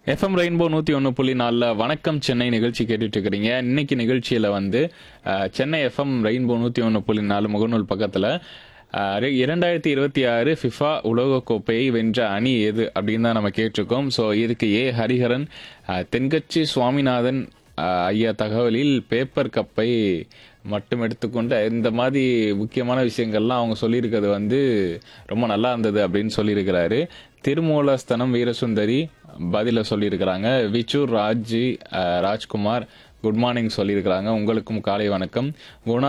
FM rainbow நூற்றி ஒன்று புள்ளி நாலில் வணக்கம் சென்னை நிகழ்ச்சி கேட்டுட்டு இருக்கிறீங்க இன்னைக்கு நிகழ்ச்சியில் வந்து அஹ், சென்னை எஃப்எம் ரெயின்போ நூற்றி ஒன்று புள்ளி நாலு முகநூல் பக்கத்தில் இரண்டாயிரத்தி இருபத்தி ஆறு ஃபிஃபா உலகக்கோப்பையை வென்ற அணி எது அப்படின்னு தான் நம்ம கேட்டிருக்கோம் ஸோ இதுக்கு ஏ ஹரிஹரன் அஹ், தென்கட்சி சுவாமிநாதன் அஹ், ஐயா தகவலில் பேப்பர் கப்பை மட்டும் எடுத்துக்கொண்டு இந்த மாதிரி முக்கியமான விஷயங்கள்லாம் அவங்க சொல்லியிருக்கிறது வந்து ரொம்ப நல்லா இருந்தது அப்படின்னு சொல்லியிருக்கிறாரு திருமூலஸ்தனம் வீரசுந்தரி பதில சொல்லியிருக்கிறாங்க விச்சூர் ராஜ்ஜி அஹ், ராஜ்குமார் குட் மார்னிங் சொல்லியிருக்கிறாங்க உங்களுக்கும் காலை வணக்கம் குணா